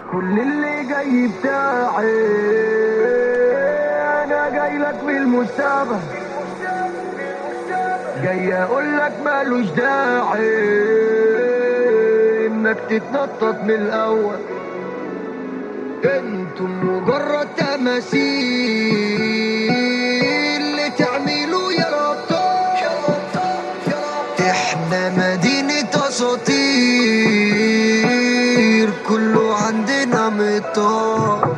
كل اللي جاي بتاعي انا جاي لك من المستقبل جاي اقول لك مالوش داعي انك تتنطط من الاول انتم مجرد تماثيل اللي تعملوا يا ربطان احنا مدينة اساطير كله عندنا مطار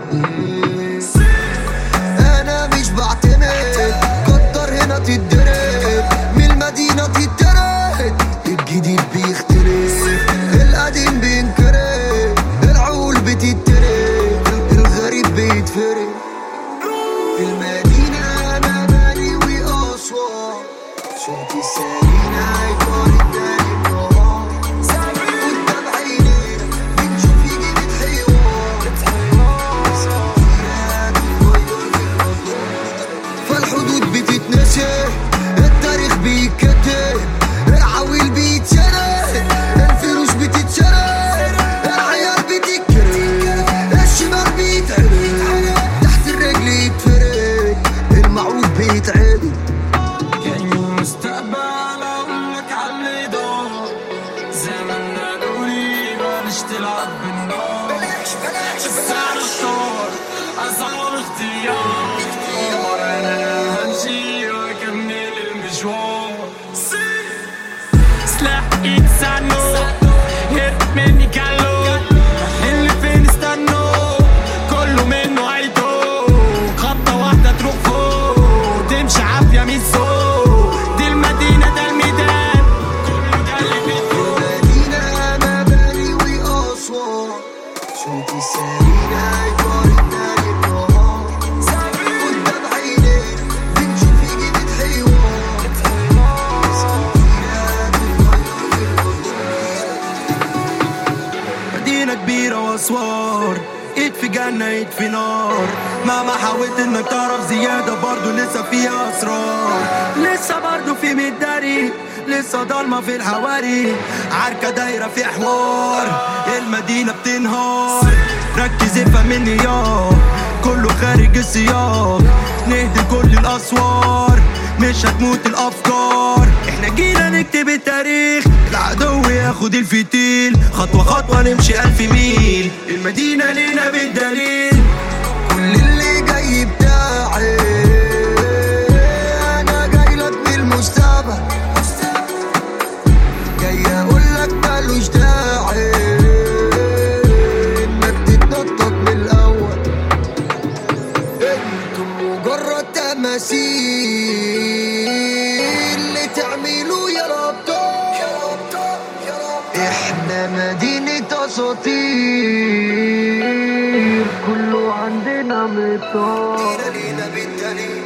انا مش بعتمد كتر هنا تتدرب من المدينة تترد الجديد بيختلف القديم بينكرب العقول بتترك الغريب بيتفرق في المدينة أنا مالي وأصوات صوتي سالينا يطار الدنيا النهار قدام عينينا بنشوف يجي حيوان فالحدود بتتنسي التاريخ بيتكتب العويل بيتسرق الفلوس بتتسرق العيال بتتكرر الشمال بيتعرق تحت الرجل يتفرق المعروف بيتعدل جاي من المستقبل اقول لك على اللي دار زمن قالولي بلاش تلعب بالنار السعر اشتار اصعب اختيار انا همشي واكمل المشوار سلاح ايد سعنو هرب مني كالو اللي فين استنوا كله منه عيدو خطة واحدة تروح فوق تمشي عافية من السوق دي المدينة ده الميدان كله ده اللي بيدور المدينة مباني وأصوات صوتي سالينا يطار الدنيا النهار قدام عينينا بنشوف يجي حيوان مدينة كبيرة واسوار ايد في جنة ايد في نار مهما حاولت انك تعرف زيادة برضو لسه فيها اسرار لسه برضو في مداري لسه ضلمة في الحواري عركة دايرة في حوار المدينة بتنهار ركز افهم مني يا كله خارج السياق نهدي كل الاسوار مش هتموت الافكار احنا جينا نكتب التاريخ العدو ياخد الفتيل خطوة خطوة نمشي الف ميل المدينة لينا بالدليل كل اللي جاي بتاعي انا جاي لك من المستقبل جاي اقول لك مالوش داعي انك تتنطط من الاول انتم مجرد تماثيل اللي تعملوا يا ربطان احنا مدينة اساطير كله عندنا مطار لينا بالدليل